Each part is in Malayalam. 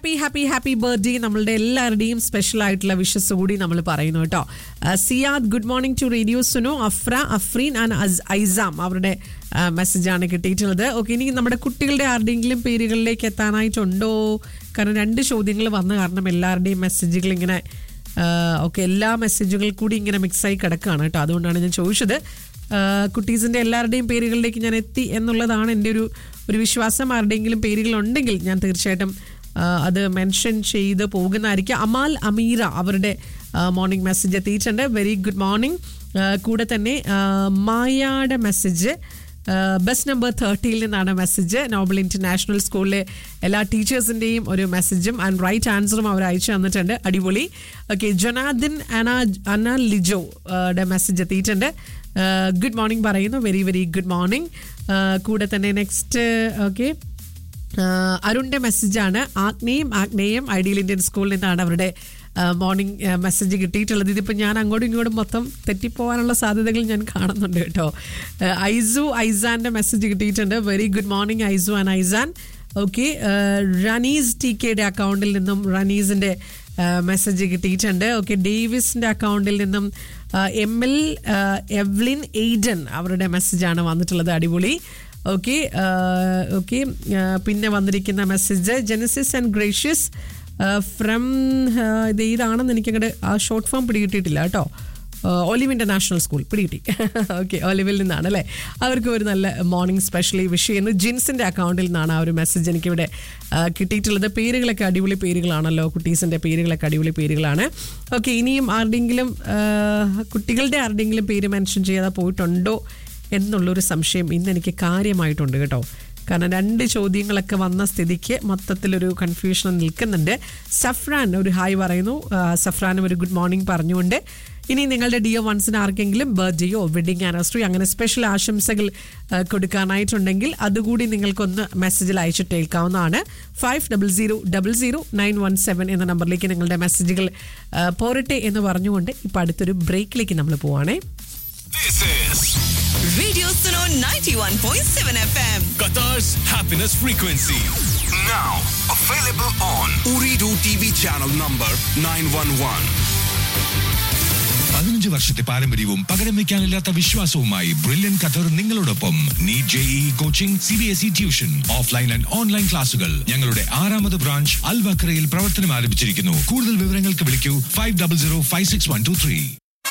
ഹാപ്പി ഹാപ്പി ഹാപ്പി ബർത്ത്ഡേ നമ്മളുടെ എല്ലാവരുടെയും സ്പെഷ്യൽ ആയിട്ടുള്ള വിഷസ് കൂടി നമ്മൾ പറയുന്നു കേട്ടോ ആ, Siyad good morning to radio Sunu Afra Afreen and അസ് ഐസാം അവരുടെ മെസ്സേജാണ് കിട്ടിയിട്ടുള്ളത് ഓക്കെ ഇനി നമ്മുടെ കുട്ടികളുടെ ആരുടെയെങ്കിലും പേരുകളിലേക്ക് എത്താനായിട്ടുണ്ടോ കാരണം രണ്ട് ചോദ്യങ്ങൾ വന്ന കാരണം എല്ലാവരുടെയും മെസ്സേജുകൾ ഇങ്ങനെ ഓക്കെ എല്ലാ മെസ്സേജുകൾ കൂടി ഇങ്ങനെ മിക്സായി കിടക്കുകയാണ് കേട്ടോ അതുകൊണ്ടാണ് ഞാൻ ചോദിച്ചത് കുട്ടീസിൻ്റെ എല്ലാവരുടെയും പേരുകളിലേക്ക് ഞാൻ എത്തി എന്നുള്ളതാണ് എൻ്റെ ഒരു ഒരു വിശ്വാസം ആരുടെയെങ്കിലും പേരുകൾ ഉണ്ടെങ്കിൽ ഞാൻ തീർച്ചയായിട്ടും ആ, അത് മെൻഷൻ ചെയ്ത് പോകുന്നതായിരിക്കും അമാൽ അമീറ അവരുടെ മോർണിംഗ് മെസ്സേജ് എത്തിയിട്ടുണ്ട് വെരി ഗുഡ് മോർണിംഗ് കൂടെ തന്നെ ആ, മായയുടെ മെസ്സേജ് ബസ് നമ്പർ തേർട്ടിയിൽ നിന്നാണ് മെസ്സേജ് നോബൽ ഇന്റർനാഷണൽ സ്കൂളിലെ എല്ലാ ടീച്ചേഴ്സിൻ്റെയും ഒരു മെസ്സേജും ആൻഡ് റൈറ്റ് ആൻസറും അവർ അയച്ചു തന്നിട്ടുണ്ട് അടിപൊളി ഓക്കെ ജൊനാദിൻ അന അന ലിജോ യുടെ മെസ്സേജ് എത്തിയിട്ടുണ്ട് ഗുഡ് മോർണിംഗ് പറയുന്നു വെരി വെരി ഗുഡ് മോർണിംഗ് കൂടെ തന്നെ നെക്സ്റ്റ് ഓക്കെ ആഹ് അരുണിന്റെ മെസ്സേജാണ് ആഗ്നേയും ആഗ്നേയം ഐഡിയൽ ഇന്ത്യൻ സ്കൂളിൽ നിന്നാണ് അവരുടെ മോർണിംഗ് മെസ്സേജ് കിട്ടിയിട്ടുള്ളത് ഇതിപ്പോൾ ഞാൻ അങ്ങോട്ടും ഇങ്ങോട്ടും മൊത്തം തെറ്റിപ്പോകാനുള്ള സാധ്യതകൾ ഞാൻ കാണുന്നുണ്ട് കേട്ടോ ആഹ് ഐസു ഐസാന്റെ മെസ്സേജ് കിട്ടിയിട്ടുണ്ട് very good morning Aisu and Aisan okay Ranees T കെയുടെ അക്കൗണ്ടിൽ നിന്നും റനീസിന്റെ മെസ്സേജ് കിട്ടിയിട്ടുണ്ട് ഓക്കെ ഡേവിസിന്റെ അക്കൗണ്ടിൽ നിന്നും എം എൽ എവ്ലിൻ എയ്ഡൻ അവരുടെ മെസ്സേജാണ് വന്നിട്ടുള്ളത് അടിപൊളി ഓക്കെ ഓക്കെ പിന്നെ വന്നിരിക്കുന്ന message Genesis and Gracious from ഇത് ഏതാണെന്ന് എനിക്കങ്ങോട്ട് ആ ഷോർട്ട് ഫോം പിടികിട്ടിയിട്ടില്ല കേട്ടോ ഒലിവ് ഇന്റർനാഷണൽ സ്കൂൾ പിടികിട്ടി ഓക്കെ ഒലിവിൽ നിന്നാണ് അല്ലേ അവർക്ക് ഒരു നല്ല മോർണിംഗ് സ്പെഷ്യലി വിഷ് ചെയ്യുന്നു ജിൻസിൻ്റെ അക്കൗണ്ടിൽ നിന്നാണ് ആ ഒരു മെസ്സേജ് എനിക്കിവിടെ ആ, കിട്ടിയിട്ടുള്ളത് പേരുകളൊക്കെ അടിപൊളി പേരുകളാണല്ലോ കുട്ടീസിൻ്റെ പേരുകളൊക്കെ അടിപൊളി പേരുകളാണ് ഓക്കെ ഇനിയും ആരുടെയെങ്കിലും ആ, കുട്ടികളുടെ ആരുടെയെങ്കിലും പേര് മെൻഷൻ ചെയ്യാതെ പോയിട്ടുണ്ടോ എന്നുള്ളൊരു സംശയം ഇന്ന് എനിക്ക് കാര്യമായിട്ടുണ്ട് കേട്ടോ കാരണം രണ്ട് ചോദ്യങ്ങളൊക്കെ വന്ന സ്ഥിതിക്ക് മൊത്തത്തിലൊരു കൺഫ്യൂഷൻ നിൽക്കുന്നുണ്ട് സഫ്രാൻ ഒരു ഹായ് പറയുന്നു ആ, സഫ്രാനും ഒരു ഗുഡ് മോർണിംഗ് പറഞ്ഞുകൊണ്ട് ഇനി നിങ്ങളുടെ ഡിയോ വൺസിന് ആർക്കെങ്കിലും ബർത്ത്ഡേയോ വെഡിങ് ആനിവേഴ്സറി അങ്ങനെ സ്പെഷ്യൽ ആശംസകൾ ആ, കൊടുക്കാനായിട്ടുണ്ടെങ്കിൽ അതുകൂടി നിങ്ങൾക്കൊന്ന് മെസ്സേജിൽ അയച്ചിട്ട് കേൾക്കാവുന്നതാണ് five double zero double zero nine one seven എന്ന നമ്പറിലേക്ക് നിങ്ങളുടെ മെസ്സേജുകൾ ആ, പോരട്ടെ എന്ന് പറഞ്ഞുകൊണ്ട് ഇപ്പം അടുത്തൊരു ബ്രേക്കിലേക്ക് നമ്മൾ പോവാണേ This is Radio Suno 91.7 FM. Qatar's happiness frequency. Now available on Uridu TV channel number 911. പതിനഞ്ച് വർഷത്തെ പാരമ്പര്യവും പകരം വെക്കാനില്ലാത്ത വിശ്വാസവുമായി ബ്രില്യൻ ഖത്തർ നിങ്ങളോടൊപ്പം NEET JEE coaching C B S E tuition offline and online ക്ലാസുകൾ ഞങ്ങളുടെ ആറാമത് ബ്രാഞ്ച് അൽവക്രയിൽ പ്രവർത്തനം ആരംഭിച്ചിരിക്കുന്നു കൂടുതൽ വിവരങ്ങൾക്ക് വിളിക്കൂ five double zero five six one two three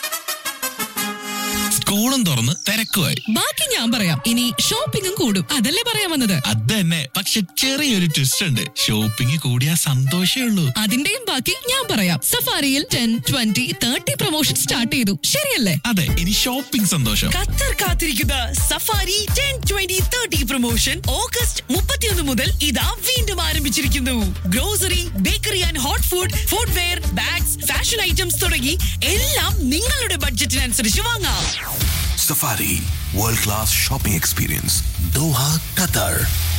സ്കൂളും തുറന്ന് തിരക്കുമായി ബാക്കി ഞാൻ പറയാം ഇനി ഷോപ്പിംഗും കൂടും അതല്ലേ പറയാൻ വന്നത് അത് തന്നെ പക്ഷെ ചെറിയൊരു ട്വിസ്റ്റ് ഉണ്ട് ഷോപ്പിംഗ് കൂടിയാ സന്തോഷേ ഉള്ളൂ അതിന്റെയും ബാക്കി ഞാൻ പറയാം സഫാരിയിൽ ten twenty thirty promotion start ചെയ്തു ശരിയല്ലേ അതെ ഇനി ഷോപ്പിംഗ് സന്തോഷം ഖത്തർ കാത്തിരിക്കുന്ന Safari ten twenty thirty promotion August മുപ്പത്തിയൊന്ന് മുതൽ ഇതാ വീണ്ടും ആരംഭിച്ചിരിക്കുന്നു grocery bakery and hot food footwear bags fashion items തുടങ്ങി എല്ലാം നിങ്ങളുടെ ബഡ്ജറ്റിനനുസരിച്ച് വാങ്ങാം Safari World Class Shopping Experience. Doha, Qatar.